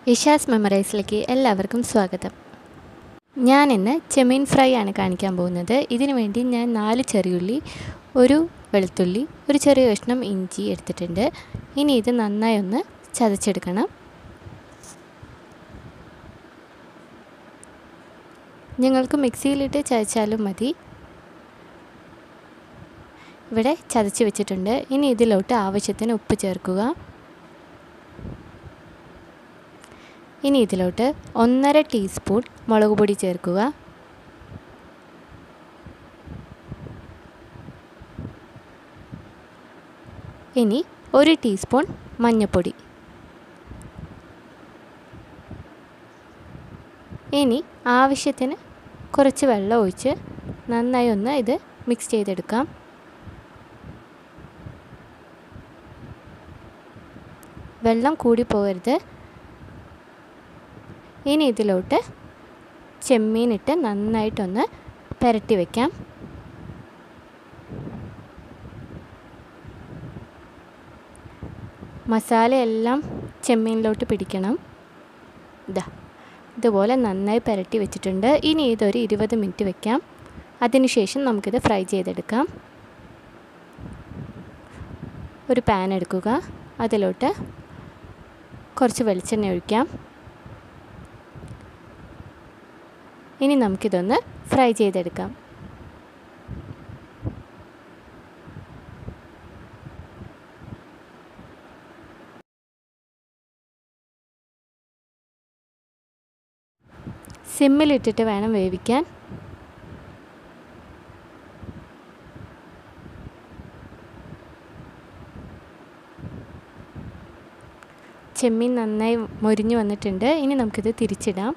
ഇഷാസ് മെമ്മറൈസിലേക്ക് എല്ലാവർക്കും സ്വാഗതം ഞാൻ ഇന്ന് ചെമ്മീൻ ഫ്രൈ ആണ് കാണിക്കാൻ പോകുന്നത് ഇതിനു വേണ്ടി ഞാൻ നാല് ചെറിയുള്ളി ഒരു വെളുത്തുള്ളി ഒരു ചെറിയ കഷ്ണം ഇഞ്ചി എടുത്തിട്ടുണ്ട് ഇനി ഇത് നന്നായി ഒന്ന് ചതച്ചെടുക്കണം നിങ്ങൾക്ക് മിക്സിയിലിട്ട് ചതച്ചാലും മതി ഇവിടെ ചതച്ച് വെച്ചിട്ടുണ്ട് ഇനി ഇതിലോട്ട് ആവശ്യത്തിന് ഉപ്പ് ചേർക്കുക ഇനി ഇതിലോട്ട് ഒന്നര ടീസ്പൂൺ മുളക് പൊടി ചേർക്കുക ഇനി ഒരു ടീസ്പൂൺ മഞ്ഞൾപ്പൊടി ഇനി ആവശ്യത്തിന് കുറച്ച് വെള്ളം ഒഴിച്ച് നന്നായി ഒന്ന് ഇത് മിക്സ് ചെയ്തെടുക്കാം വെള്ളം കൂടി പോകരുത് ഇനി ഇതിലോട്ട് ചെമ്മീനിട്ട് നന്നായിട്ടൊന്ന് പുരട്ടി വയ്ക്കാം മസാലയെല്ലാം ചെമ്മീനിലോട്ട് പിടിക്കണം ഇതാ ഇതുപോലെ നന്നായി പുരട്ടി വെച്ചിട്ടുണ്ട് ഇനി ഇതൊരു ഇരുപത് മിനിറ്റ് വെക്കാം അതിനുശേഷം നമുക്കിത് ഫ്രൈ ചെയ്തെടുക്കാം ഒരു പാൻ എടുക്കുക അതിലോട്ട് കുറച്ച് വെളിച്ചെണ്ണ ഒഴിക്കാം ഇനി നമുക്കിതൊന്ന് ഫ്രൈ ചെയ്തെടുക്കാം സിമ്മിലിട്ടിട്ട് വേണം വേവിക്കാൻ ചെമ്മീൻ നന്നായി മൊരിഞ്ഞു വന്നിട്ടുണ്ട് ഇനി നമുക്കിത് തിരിച്ചിടാം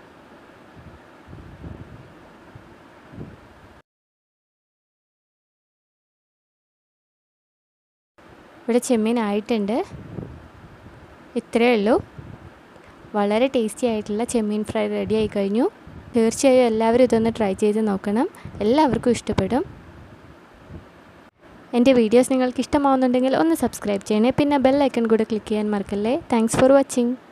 ഇവിടെ ചെമ്മീൻ ആയിട്ടുണ്ട് ഇത്രയേ ഉള്ളൂ വളരെ ടേസ്റ്റി ആയിട്ടുള്ള ചെമ്മീൻ ഫ്രൈ റെഡി ആയി കഴിഞ്ഞു തീർച്ചയായും എല്ലാവരും ഇതൊന്ന് ട്രൈ ചെയ്ത് നോക്കണം എല്ലാവർക്കും ഇഷ്ടപ്പെടും എൻ്റെ വീഡിയോസ് നിങ്ങൾക്ക് ഇഷ്ടമാവുന്നുണ്ടെങ്കിൽ ഒന്ന് സബ്സ്ക്രൈബ് ചെയ്യണേ പിന്നെ ബെൽ ഐക്കൺ കൂടെ ക്ലിക്ക് ചെയ്യാൻ മറക്കല്ലേ താങ്ക്സ് ഫോർ വാച്ചിങ്